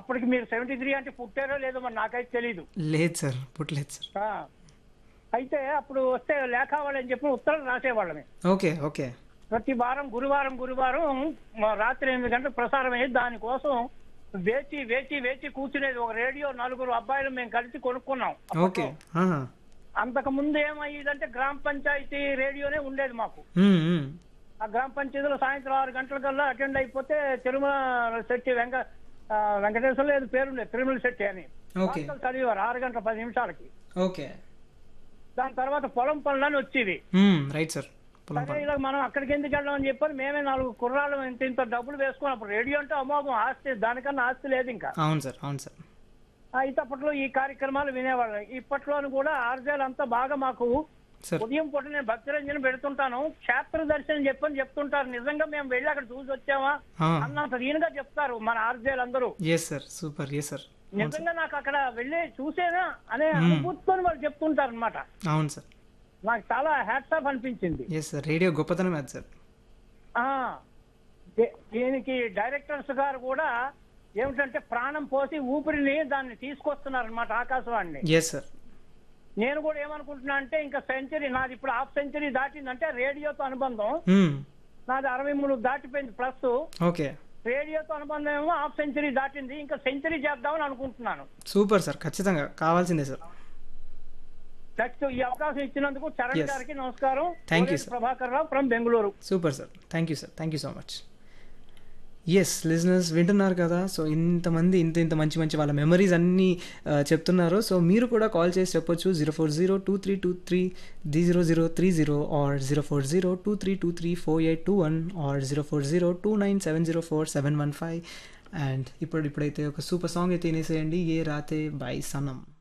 అప్పటికి మీరు seventy three అంటే పుట్టారో లేదో మరి నాకైతే తెలీదు లేదు సార్ పుట్టలేదు సార్ ఆ. అయితే అప్పుడు వస్తే లేఖావాలి అని చెప్పి ఉత్తరం రాసేవాళ్ళమే ఓకే ఓకే ప్రతి వారం గురువారం గురువారం మా రాత్రి ఎనిమిది గంటలకు ప్రసారం అయ్యేది దానికోసం వేచి వేచి వేచి కూర్చునేది ఒక రేడియో నలుగురు అబ్బాయిలు మేము కలిసి కొనుక్కున్నాం ఓకే ఆహా. అంతకు ముందు ఏమయ్యేదంటే గ్రామ పంచాయతీ రేడియోనే ఉండేది మాకు మ్మ్, మ్మ్. ఆ గ్రామ పంచాయతీలో సాయంత్రం ఆరు గంటల కల్లా అటెండ్ అయిపోతే తిరుమల శెట్టి వెంక ఆ, వెంకటేశ్వర లేదు పేరుండే తిరుమల శెట్టి అని ఓకే వార్తలు చదివారు ఆరు గంటల పది నిమిషాలకి ఓకే దాని తర్వాత పొలం పనులని వచ్చేది మ్మ్, రైట్ సార్ పొలం సరే పని ఇలా మనం అక్కడికి ఎందుకు వెళ్ళాం అని చెప్పని మేమే నాలుగు కుర్రాళ్ళు ఇంత ఇంత డబ్బులు వేసుకుని అప్పుడు రేడియో అంటే అమోఘం ఆస్తి దానికన్నా ఆస్తి లేదు ఇంకా అవును సార్ అవును సార్ అయితే అప్పట్లో ఈ కార్యక్రమాలు వినేవాళ్ళం ఇప్పట్లోను కూడా ఆర్జేలు అంతా బాగా మాకు సార్ ఉదయం పూట నేను భక్తిరంజన్ పెడుతుంటాను క్షేత్ర దర్శనం చెప్పని చెప్తుంటారు నిజంగా మేము వెళ్ళి అక్కడ చూసి వచ్చామా అన్నంత దీనిగా చెప్తారు మన ఆర్జేలు అందరూ yes sir super yes sir నిజంగా నాకు అక్కడ వెళ్ళి చూసేనా అనే అనుభూతితో వాళ్ళు చెప్తుంటారు అనమాట అవును సార్ నాకు చాలా హ్యాట్స్ ఆఫ్ అనిపించింది ఎస్ సార్ రేడియో గొప్పతనం అది సార్ ఆ దే- దీనికి డైరెక్టర్స్ గారు కూడా ఏమిటంటే ప్రాణం పోసి ఊపిరిని దాన్ని తీసుకొస్తున్నారు అనమాట ఆకాశవాణిని ఎస్ సార్ నేను కూడా ఏమనుకుంటున్నా అంటే ఇంకా సెంచరీ నాది ఇప్పుడు హాఫ్ సెంచరీ దాటిందంటే రేడియోతో అనుబంధం మ్మ్. నాది అరవై మూడు దాటిపోయింది ప్లస్ ఓకే రేడియోతో అనుబంధం ఏమో హాఫ్ సెంచరీ దాటింది ఇంకా సెంచరీ చేద్దామని అనుకుంటున్నాను సూపర్ సార్ ఖచ్చితంగా కావాల్సిందే సార్ నెక్స్ట్ ఈ అవకాశం ఇచ్చినందుకు చరణ్ Yes. గారికి నమస్కారం Thank you, Koneti sir. Prabhakar Rao from Bengaluru super sir thank you sir thank you so much yes listeners వింటున్నారు కదా సో ఇంతమంది ఇంత ఇంత మంచి మంచి వాళ్ళ మెమరీస్ అన్నీ ఆ, చెప్తున్నారు సో మీరు కూడా కాల్ చేసి చెప్పొచ్చు zero four zero two three two three ది zero zero three zero or zero four zero two three two three four eight two one or zero four zero two nine seven zero four seven one five and ఇప్పుడు ఇప్పుడైతే ఒక super song అయితే వినేసేయండి ఏ రాతే by సనం